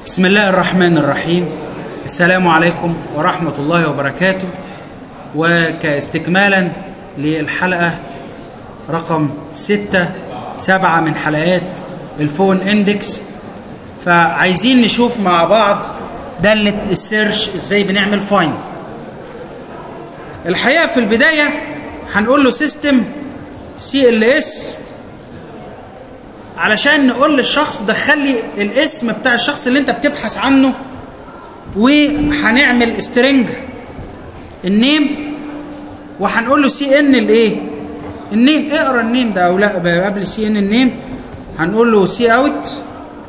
بسم الله الرحمن الرحيم السلام عليكم ورحمة الله وبركاته وكاستكمالا للحلقة رقم ستة سبعة من حلقات الفون اندكس فعايزين نشوف مع بعض دالة السيرش ازاي بنعمل فاين الحقيقة في البداية هنقول له سيستم سي ال اس علشان نقول للشخص دخل لي الاسم بتاع الشخص اللي انت بتبحث عنه وهنعمل سترينج النيم وهنقول له سي ان الايه النيم اقرا النيم ده او لا قبل سي ان النيم هنقول له سي اوت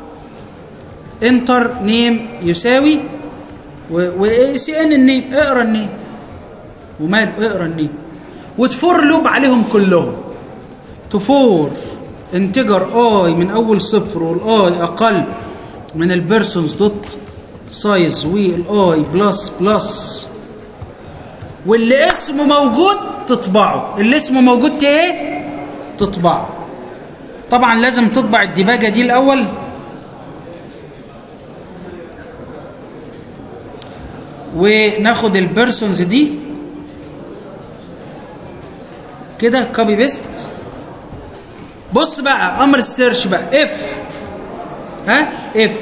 انتر نيم يساوي وسي ان النيم اقرا النيم ومال اقرا النيم وتفور لوب عليهم كلهم تفور انتجر اي من اول صفر والاي اقل من البيرسونز دوت سايز والاي بلس بلس واللي اسمه موجود تطبعه اللي اسمه موجود ايه تطبعه طبعا لازم تطبع الديباجه دي الاول وناخد البيرسونز دي كده كوبي بيست بص بقى امر السيرش بقى اف ها اف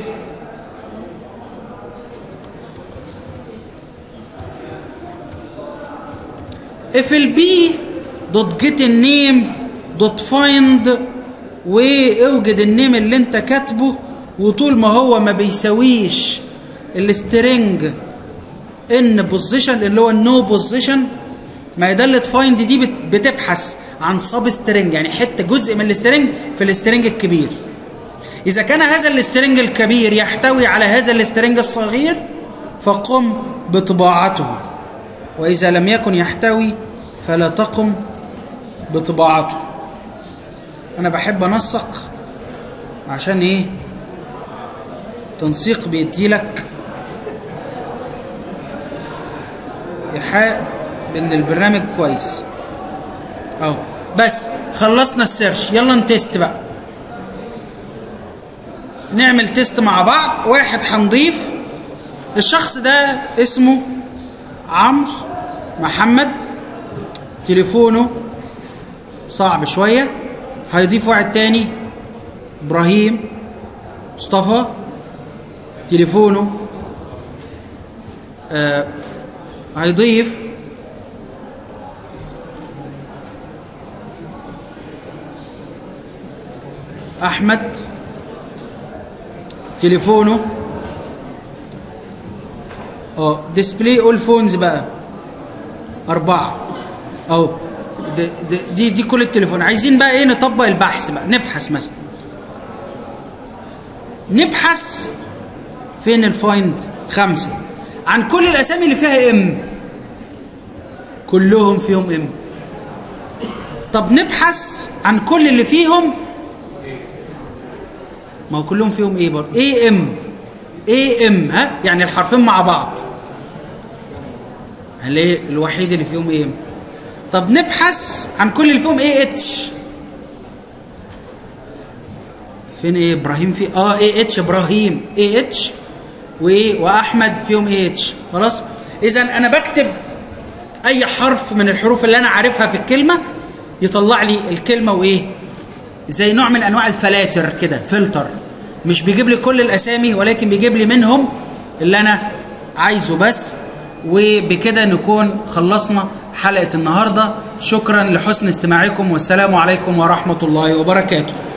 اف البي دوت جيت النيم دوت فايند واوجد النيم اللي انت كاتبه وطول ما هو ما بيساويش السترنج ان بوزيشن اللي هو النو بوزيشن ما هي داله فايند دي بتبحث عن سب سترنج يعني حته جزء من السترنج في السترنج الكبير اذا كان هذا السترنج الكبير يحتوي على هذا السترنج الصغير فقم بطباعته واذا لم يكن يحتوي فلا تقم بطباعته انا بحب انسق عشان ايه تنسيق بيدي لك ايحاء بان البرنامج كويس اهو بس خلصنا السيرش يلا نتست بقى نعمل تيست مع بعض واحد هنضيف الشخص ده اسمه عمرو محمد تليفونه صعب شوية هيضيف واحد تاني ابراهيم مصطفى تليفونه آه هيضيف احمد تليفونه اه ديسبلاي اول فونز بقى اربعه اهو دي, دي, دي دي كل التليفون عايزين بقى ايه نطبق البحث بقى نبحث مثلا نبحث فين الفايند خمسة عن كل الاسامي اللي فيها ام كلهم فيهم ام طب نبحث عن كل اللي فيهم ما هو كلهم فيهم ايه برضه اي ام اي ام ها يعني الحرفين مع بعض هنلاقي الوحيد اللي فيهم اي ام طب نبحث عن كل اللي فيهم اي اتش فين ايه ابراهيم في اه اي اتش ابراهيم اي اتش وايه واحمد فيهم اي اتش خلاص اذا انا بكتب اي حرف من الحروف اللي انا عارفها في الكلمه يطلع لي الكلمه وايه زي نوع من انواع الفلاتر كده فلتر مش بيجيب لي كل الاسامي ولكن بيجيب لي منهم اللي انا عايزه بس وبكده نكون خلصنا حلقه النهارده شكرا لحسن استماعكم والسلام عليكم ورحمه الله وبركاته